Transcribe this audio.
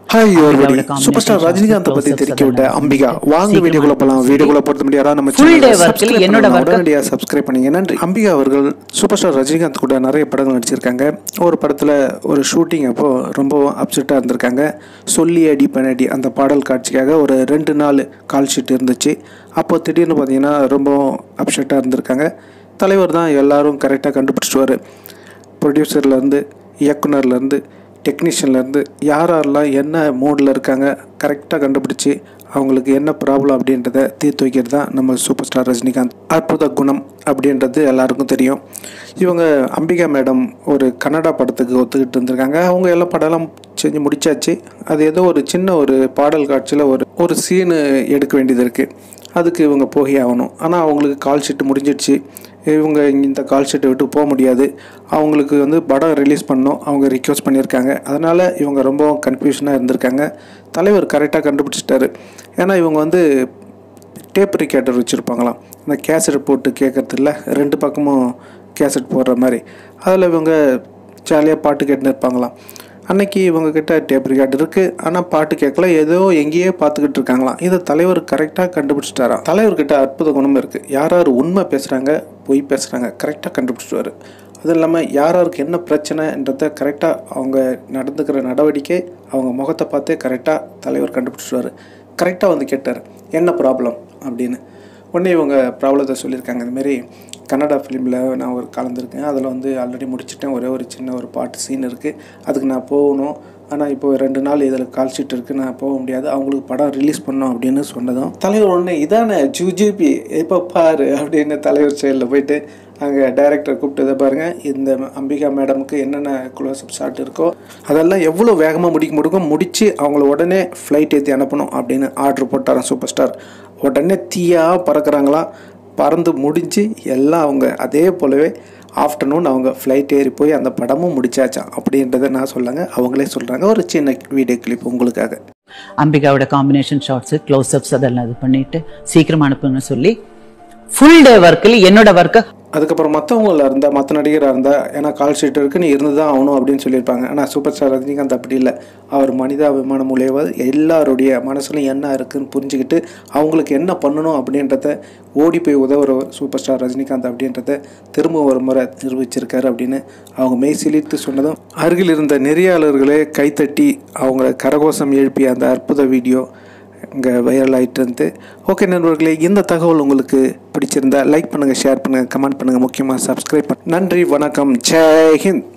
Hi your அம்பிகாவோட வெடி combination super star shots, Rajinikanth பத்தி close-ups தெரிவிக்க விட்ட அதெல்லாம் அம்பிகா வாங்க சீக்கிரமா வீடியோக்குள்ள போலாம் சரி. வீடியோக்குள்ள பொறுத்த முடியாதா நம்ம Full channel day ல work subscribe ல் என்னோட பண்ணலாம். work- உடனடியாக சப்ஸ்கிரைப் பண்ணீங்க நன்றி அம்பிகா அவர்கள் சூப்பர் ஸ்டார் ரஜினிகாந்த் கூட நிறைய படங்கள் நடிச்சிருக்காங்க ஒரு படத்தில் ஒரு ஷூட்டிங் அப்போ ரொம்ப அப்செட்டாக இருந்திருக்காங்க சொல்லி அடி பண்ணடி அந்த பாடல் காட்சிக்காக ஒரு ரெண்டு நாள் கால் ஷீட் இருந்துச்சு அப்போ திடீர்னு பார்த்தீங்கன்னா ரொம்ப அப்செட்டாக இருந்திருக்காங்க தலைவர் தான் எல்லாரும் கரெக்டாக கண்டுபிடிச்சிடுவார் ப்ரொடியூசர்லேருந்து இயக்குனர்லேருந்து டெக்னீஷியன்லேருந்து யார் யாரெல்லாம் என்ன மூடில் இருக்காங்க கரெக்டாக கண்டுபிடிச்சி அவங்களுக்கு என்ன ப்ராப்ளம் அப்படின்றத தீர்த்து வைக்கிறது தான் நம்ம சூப்பர் ஸ்டார் ரஜினிகாந்த் அற்புத குணம் அப்படின்றது எல்லாருக்கும் தெரியும் இவங்க அம்பிகா மேடம் ஒரு கன்னடா படத்துக்கு ஒத்துக்கிட்டு இருந்திருக்காங்க அவங்க எல்லா படம்லாம் செஞ்சு முடிச்சாச்சு அது ஏதோ ஒரு சின்ன ஒரு பாடல் காட்சியில் ஒரு ஒரு சீனு எடுக்க வேண்டியது இருக்குது அதுக்கு இவங்க போகே ஆகணும் ஆனால் அவங்களுக்கு கால் ஷீட்டு முடிஞ்சிடுச்சு இவங்க இந்த கால் ஷீட்டை விட்டு போக முடியாது அவங்களுக்கு வந்து படம் ரிலீஸ் பண்ணோம் அவங்க ரிக்வஸ்ட் பண்ணியிருக்காங்க அதனால் இவங்க ரொம்ப கன்ஃபியூஷனாக இருந்திருக்காங்க தலைவர் கரெக்டாக கண்டுபிடிச்சிட்டாரு ஏன்னா இவங்க வந்து டேப் ரிக்கார்டர் வச்சுருப்பாங்களாம் இந்த கேசட் போட்டு கேட்குறது இல்லை ரெண்டு பக்கமும் கேசட் போடுற மாதிரி அதில் இவங்க ஜாலியாக பாட்டு கேட்டுன்னு இருப்பாங்களாம் அன்னைக்கு இவங்க கிட்ட டேப் ரிகார்டு இருக்குது ஆனால் பாட்டு கேட்கல ஏதோ எங்கேயோ பார்த்துக்கிட்டு இருக்காங்களாம் இதை தலைவர் கரெக்டாக கண்டுபிடிச்சிட்டாராம் தலைவர்கிட்ட அற்புத குணம் இருக்குது யார் யார் உண்மை பேசுகிறாங்க பொய் பேசுகிறாங்க கரெக்டாக கண்டுபிடிச்சிடுவார் அதுவும் இல்லாமல் யார் யாருக்கு என்ன பிரச்சனைன்றத கரெக்டாக அவங்க நடந்துக்கிற நடவடிக்கை அவங்க முகத்தை பார்த்தே கரெக்டாக தலைவர் கண்டுபிடிச்சிடுவார் கரெக்டாக வந்து கேட்டார் என்ன ப்ராப்ளம் அப்படின்னு உடனே இவங்க ப்ராப்ளத்தை சொல்லியிருக்காங்க இதுமாரி கன்னடா ஃபிலிமில் நான் ஒரு கலந்துருக்கேன் அதில் வந்து ஆல்ரெடி முடிச்சிட்டேன் ஒரே ஒரு சின்ன ஒரு பாட்டு சீன் இருக்குது அதுக்கு நான் போகணும் ஆனால் இப்போ ரெண்டு நாள் இதில் கால் ஷீட் இருக்குது நான் போக முடியாது அவங்களுக்கு படம் ரிலீஸ் பண்ணோம் அப்படின்னு சொன்னதும் தலைவர் உடனே இதானே ஜூஜிபி இப்போ பாரு அப்படின்னு தலைவர் செயலில் போயிட்டு அங்கே டைரக்டர் கூப்பிட்டதை பாருங்கள் இந்த அம்பிகா மேடமுக்கு என்னென்ன க்ளோஸ்அப் ஷாட் இருக்கோ அதெல்லாம் எவ்வளோ வேகமாக முடிக்க முடியும் முடித்து அவங்கள உடனே ஃப்ளைட் ஏற்றி அனுப்பணும் அப்படின்னு ஆர்டர் போட்டாராம் சூப்பர் ஸ்டார் உடனே தீயாக பறக்குறாங்களாம் பறந்து முடிஞ்சு எல்லாம் அவங்க அதே போலவே ஆஃப்டர்நூன் அவங்க ஃப்ளைட் ஏறி போய் அந்த படமும் முடிச்சாச்சாம் அப்படின்றத நான் சொல்லுங்க அவங்களே சொல்கிறாங்க ஒரு சின்ன வீடியோ கிளிப் உங்களுக்காக அம்பிகாவோட காம்பினேஷன் ஷார்ட்ஸ் க்ளோஸ்அப்ஸ் அதெல்லாம் இது பண்ணிட்டு சீக்கிரமா அனுப்புங்கன்னு சொல்லி ஃபுல் டே ஒர்க்கில் என்னோட ஒர்க்கை அதுக்கப்புறம் மற்றவங்கள இருந்தால் மற்ற நடிகராக இருந்தால் ஏன்னா கால் ஷீட் இருக்கு நீ இருந்து தான் ஆகணும் அப்படின்னு சொல்லியிருப்பாங்க ஆனால் சூப்பர் ஸ்டார் ரஜினிகாந்த் அப்படி இல்லை அவர் மனிதாபிமானம் மூலியமாக எல்லாருடைய மனசுலையும் என்ன இருக்குன்னு புரிஞ்சுக்கிட்டு அவங்களுக்கு என்ன பண்ணணும் அப்படின்றத ஓடி போய் உதவுறவர் சூப்பர் ஸ்டார் ரஜினிகாந்த் அப்படின்றத திரும்ப ஒரு முறை நிரூபிச்சிருக்காரு அப்படின்னு அவங்க மெய் சிலிர்த்து சொன்னதும் அருகில் இருந்த நெறியாளர்களே கைத்தட்டி அவங்கள கரகோஷம் எழுப்பிய அந்த அற்புத வீடியோ இங்கே வைரல் ஆகிட்டு இருந்து ஓகே நண்பர்களே இந்த தகவல் உங்களுக்கு பிடிச்சிருந்தா லைக் பண்ணுங்கள் ஷேர் பண்ணுங்கள் கமெண்ட் பண்ணுங்கள் முக்கியமாக சப்ஸ்கிரைப் பண்ண நன்றி வணக்கம் ஜெய் ஹிந்த்